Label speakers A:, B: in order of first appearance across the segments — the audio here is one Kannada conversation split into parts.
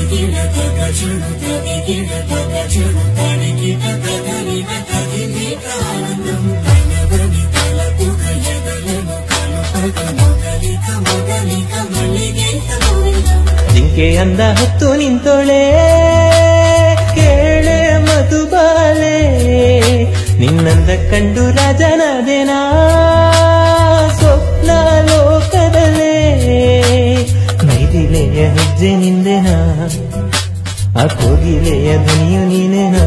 A: ಜಿಂಕೆ ಅಂದ ಹೊತ್ತು ನಿಂತೊಳೆ ಕೇಳೆ ಮಧುಬಾಲೆ ನಿನ್ನಂದ ಕಂಡು ರಾಜನಾದೆನಾ ಸ್ವಪ್ನ ಲೋಕದಲ್ಲೇ ನೈದಿಲೆಯ ಹೆಜ್ಜೆ ನಿಂದೆನಾ ಆ ಕೋಗಿಲೆಯ ಧ್ವನಿಯು ನೀನೆನಾ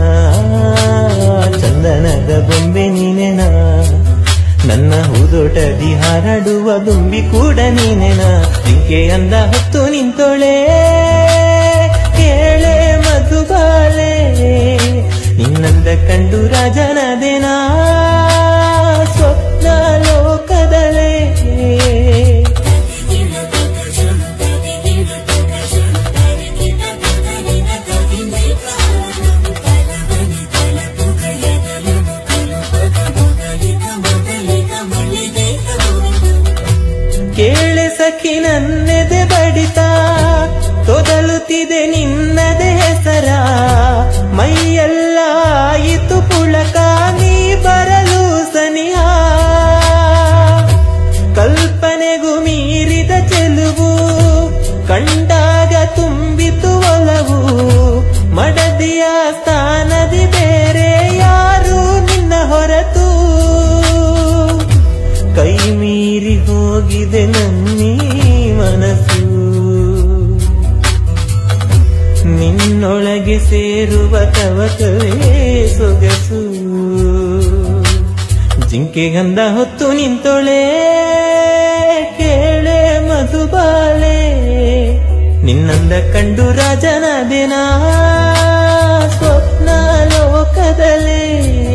A: ಚಂದನದ ಬೊಂಬೆ ನೀನೆನಾ ನನ್ನ ಹೂದೋಟದಿ ಹಾರಾಡುವ ದುಂಬಿ ಕೂಡ ನೀನೆನಾ ಜಿಂಕೆ ಅಂದ ಹೊತ್ತು ನಿಂತೊಳೆ ಕೇಳೆ ಮಧುಬಾಲೆ ನಿನ್ನಂದ ಕಂಡು ರಾಜನಾದೆನಾ ಸ್ವಪ್ನ ಲೋಕದಲೇ ಕೇಳೆ ಸಖಿ ನನ್ನೆದೆ ಬಡಿತ ತೊದಲುತ್ತಿದೆ ನಿನ್ನದೆ ಹೆಸರ ಮೈಯೆಲ್ಲ ಆಯಿತು ಪುಳಕ ನೀ ಬರಲು ಸನಿಹ ಕಲ್ಪನೆಗೂ ಮೀರಿದ ಚೆಲುವು ಕಂಡಾಗ ತುಂಬಿತು ಒಲವು ಮಡದಿಯ ಸ್ಥಾನದಿ ಬೇರೆ ಯಾರು ನಿನ್ನ ಹೊರತು ಕೈ ಮೀರಿ ಹೋಗಿದೆ ನನ್ನೀ ಮನಸ್ಸು ನಿನ್ನೊಳಗೆ ಸೇರುವ ತವಕವೇ ಸೊಗಸು ಜಿಂಕೆ ಗಂಧ ಹೊತ್ತು ನಿಂತೊಳೆ ಕೇಳೆ ಮಧುಬಾಲೆ ನಿನ್ನಂದ ಕಂಡು ರಾಜನಾದೆನಾ ಸ್ವಪ್ನ ಲೋಕದಲ್ಲೇ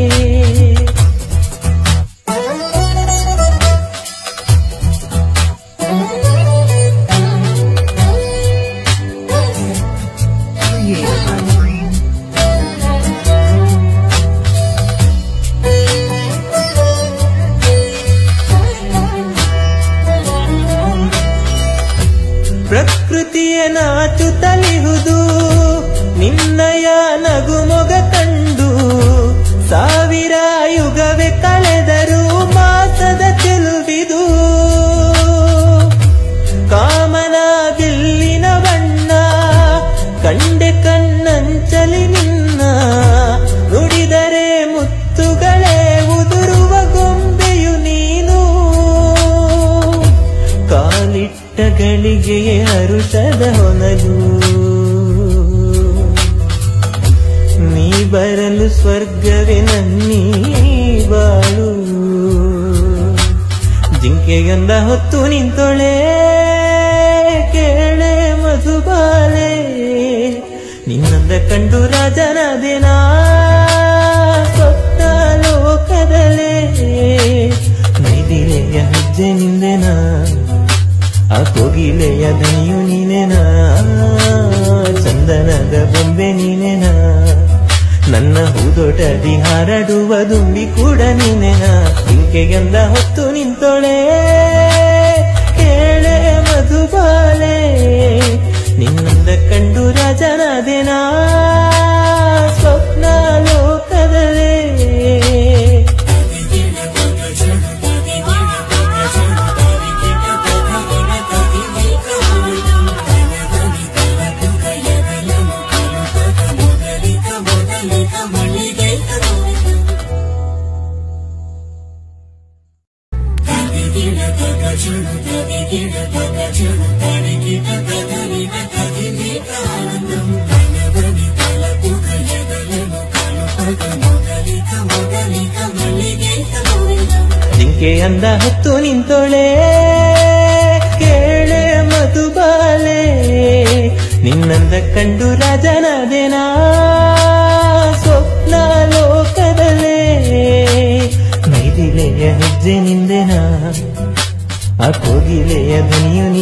A: ಪ್ರಕೃತಿಯ ನಾಚುತ್ತಲಿಹುದು ನಿನ್ನಯ ನಗುಮೊಗ ಕಂಡು ಸಾವಿರ ಯುಗವೇ ಕಳೆದರೂ ಮಾಸದ ಚೆಲುವಿದು ಕಾಮನ ಬಿಲ್ಲಿನ ಬಣ್ಣ ಕಂಡೆ ಕಣ್ಣಂಚಲಿ ನಿನ್ನ ನುಡಿದರೆ ಮುತ್ತುಗಳೇ ಉದುರುವ ಗೊಂಬೆಯು ನೀನು ಕಾಲಿಟ್ಟ ಗಳಿಗೆಯೇ ಹರುಷದ ಹೊನಲು ನೀ ಬರಲು ಸ್ವರ್ಗವೇ ನನ್ನೀ ಬಾಳು ಜಿಂಕೆಗಂದ ಹೊತ್ತು ನಿಂತೊಳೆ ಕೇಳೆ ಮಧುಬಾಲೆ ನಿನ್ನಂದ ಕಂಡು ರಾಜನಾದೆನಾ ಸ್ವಪ್ನ ಲೋಕದಲ್ಲೇ ನೈದಿಲೆಯ ಹೆಜ್ಜೆ ನಿಂದೆನಾ ಆ ಕೋಗಿಲೆಯ ದನಿಯು ನೀನೆನಾ ಚಂದನದ ಬೊಂಬೆ ನೀನೆನಾ ನನ್ನ ಹೂದೋಟದಿ ಹಾರಾಡುವ ದುಂಬಿ ಕೂಡ ನೀನೆನಾ ಇಂಕೆಗೆಂದ ಹೊತ್ತು ನಿಂತೊಳೆ ಕೇಳೆ ಮಧುಬಾಲೆ ನಿನ್ನಂದ ಕಂಡು ರಾಜನಾದೆನಾ ಸ್ವಪ್ನ ಲೋಕದಲ್ಲೇ ಜಿಂಕೆ ಅಂದ ಹೊತ್ತು ನಿಂತೊಳೆ ಕೇಳೆ ಮಧುಬಾಲೆ ನಿನ್ನಂದ ಕಂಡು ರಾಜನಾದೆನಾ ಸ್ವಪ್ನ ಲೋಕದಲ್ಲೇ ನೈದಿಲೆಯ ಹೆಜ್ಜೆ ನಿಂದೆನಾ ಆ ಕೋಗಿಲೆಯ ಧ್ವನಿಯು